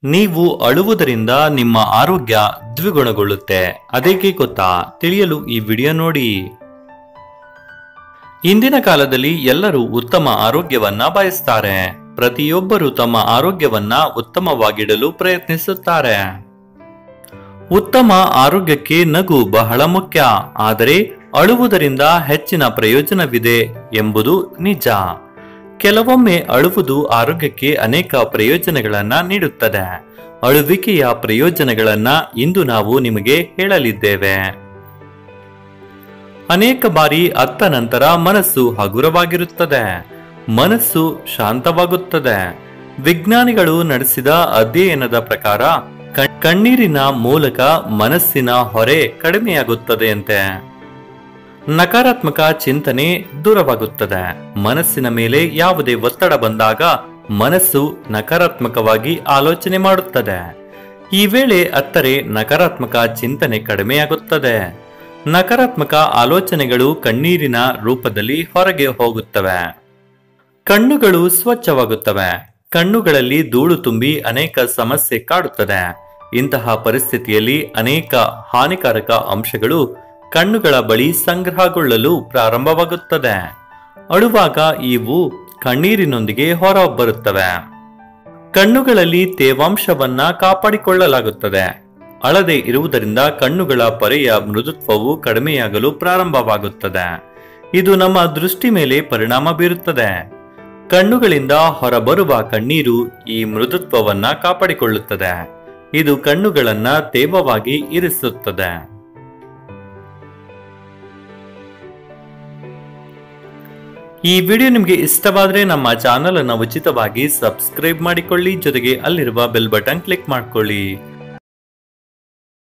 ನೀವು ಅಳುವುದರಿಂದ ನಿಮ್ಮ ಆರೋಗ್ಯ ದ್ವಿಗುಣಗೊಳ್ಳುತ್ತೆ ಅದೇಕೆ ಗೊತ್ತಾ ತಿಳಿಯಲು ಈ ವಿಡಿಯೋ ನೋಡಿ ಇಂದಿನ ಕಾಲದಲ್ಲಿ ಎಲ್ಲರೂ ಉತ್ತಮ ಆರೋಗ್ಯವನ್ನ ಬಯಸ್ತಾರೆ ಪ್ರತಿಯೊಬ್ಬರು ತಮ್ಮ ಆರೋಗ್ಯವನ್ನ ಉತ್ತಮವಾಗಿಡಲು ಪ್ರಯತ್ನಿಸುತ್ತಾರೆ ಉತ್ತಮ ಆರೋಗ್ಯಕ್ಕೆ ನಗು ಬಹಳ ಮುಖ್ಯ ಆದರೆ ಅಳುವುದರಿಂದ ಹೆಚ್ಚಿನ ಪ್ರಯೋಜನವಿದೆ ಎಂಬುದು ನಿಜ ಕೆಲವೊಮ್ಮೆ ಅಳುವುದು ಆರೋಗ್ಯಕ್ಕೆ ಅನೇಕ ಪ್ರಯೋಜನಗಳನ್ನ ನೀಡುತ್ತದೆ ಅಳುವಿಕೆಯ ಪ್ರಯೋಜನಗಳನ್ನ ಇಂದು ನಾವು ನಿಮಗೆ ಹೇಳಲಿದ್ದೇವೆ ಅನೇಕ ಬಾರಿ ಅತ್ತ ನಂತರ ಮನಸ್ಸು ಹಗುರವಾಗಿರುತ್ತದೆ ಮನಸ್ಸು ಶಾಂತವಾಗುತ್ತದೆ ವಿಜ್ಞಾನಿಗಳು ನಡೆಸಿದ ಅಧ್ಯಯನದ ಪ್ರಕಾರ ಕ- ಕಣ್ಣೀರಿನ ಮೂಲಕ ಮನಸ್ಸಿನ ಹೊರೆ ಕಡಿಮೆಯಾಗುತ್ತದೆಯಂತೆ ನಕಾರಾತ್ಮಕ ಚಿಂತನೆ ದೂರವಾಗುತ್ತದೆ ಮನಸ್ಸಿನ ಮೇಲೆ ಯಾವುದೇ ಒತ್ತಡ ಬಂದಾಗ ಮನಸ್ಸು ನಕಾರಾತ್ಮಕವಾಗಿ ಆಲೋಚನೆ ಮಾಡುತ್ತದೆ ಈ ವೇಳೆ ಅತ್ತರೆ ನಕಾರಾತ್ಮಕ ಚಿಂತನೆ ಕಡಿಮೆಯಾಗುತ್ತದೆ ನಕಾರಾತ್ಮಕ ಆಲೋಚನೆಗಳು ಕಣ್ಣೀರಿನ ರೂಪದಲ್ಲಿ ಹೊರಗೆ ಹೋಗುತ್ತವೆ ಕಣ್ಣುಗಳು ಸ್ವಚ್ಛವಾಗುತ್ತವೆ ಕಣ್ಣುಗಳಲ್ಲಿ ಧೂಳು ತುಂಬಿ ಅನೇಕ ಸಮಸ್ಯೆ ಕಾಡುತ್ತದೆ ಇಂತಹ ಪರಿಸ್ಥಿತಿಯಲ್ಲಿ ಅನೇಕ ಹಾನಿಕಾರಕ ಅಂಶಗಳು ಕಣ್ಣುಗಳ ಬಳಿ ಸಂಗ್ರಹಗೊಳ್ಳಲು ಪ್ರಾರಂಭವಾಗುತ್ತದೆ ಅಳುವಾಗ ಇವು ಕಣ್ಣೀರಿನೊಂದಿಗೆ ಹೊರಬರುತ್ತವೆ ಕಣ್ಣುಗಳಲ್ಲಿ ತೇವಾಂಶವನ್ನ ಕಾಪಾಡಿಕೊಳ್ಳಲಾಗುತ್ತದೆ ಅಳದೆ ಇರುವುದರಿಂದ ಕಣ್ಣುಗಳ ಪೊರೆಯ ಮೃದುತ್ವವು ಕಡಿಮೆಯಾಗಲು ಪ್ರಾರಂಭವಾಗುತ್ತದೆ ಇದು ನಮ್ಮ ದೃಷ್ಟಿ ಮೇಲೆ ಪರಿಣಾಮ ಬೀರುತ್ತದೆ ಕಣ್ಣುಗಳಿಂದ ಹೊರಬರುವ ಕಣ್ಣೀರು ಈ ಮೃದುತ್ವವನ್ನ ಕಾಪಾಡಿಕೊಳ್ಳುತ್ತದೆ ಇದು ಕಣ್ಣುಗಳನ್ನ ತೇವವಾಗಿ ಇರಿಸುತ್ತದೆ ಈ ವಿಡಿಯೋ ನಿಮಗೆ ಇಷ್ಟವಾದರೆ ನಮ್ಮ ಚಾನಲ್ ಅನ್ನು ಉಚಿತವಾಗಿ ಸಬ್ಸ್ಕ್ರೈಬ್ ಮಾಡಿಕೊಳ್ಳಿ ಜೊತೆಗೆ ಅಲ್ಲಿರುವ ಬೆಲ್ ಬಟನ್ ಕ್ಲಿಕ್ ಮಾಡಿಕೊಳ್ಳಿ